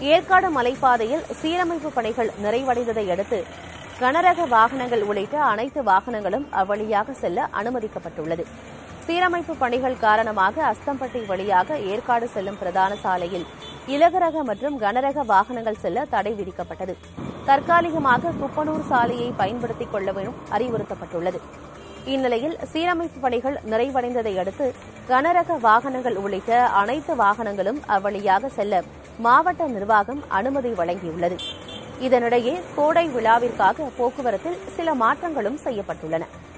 ஏற்காடு மலைப்பாதையில் சீரமைப்பு பணிகள் நிறைவடைந்ததை அடுத்து கனரக வாகனங்கள் உள்ளிட்ட அனைத்து வாகனங்களும் அவ்வழியாக செல்ல அனுமதிக்கப்பட்டுள்ளது சீரமைப்பு பணிகள் காரணமாக அஸ்தம்பட்டி வழியாக ஏற்காடு செல்லும் பிரதான சாலையில் இலகுரக மற்றும் கனரக வாகனங்கள் செல்ல தடை விதிக்கப்பட்டது தற்காலிகமாக குப்பனூர் சாலையை பயன்படுத்திக் கொள்ளவும் அறிவுறுத்தப்பட்டுள்ளது இந்நிலையில் சீரமைப்பு பணிகள் நிறைவடைந்ததை அடுத்து கனரக வாகனங்கள் உள்ளிட்ட அனைத்து வாகனங்களும் அவ்வழியாக செல்ல மாவட்ட நிர்வாகம் அனுமதி வழங்கியுள்ளது இதனிடையே கோடை விழாவிற்காக போக்குவரத்தில் சில மாற்றங்களும் செய்யப்பட்டுள்ளன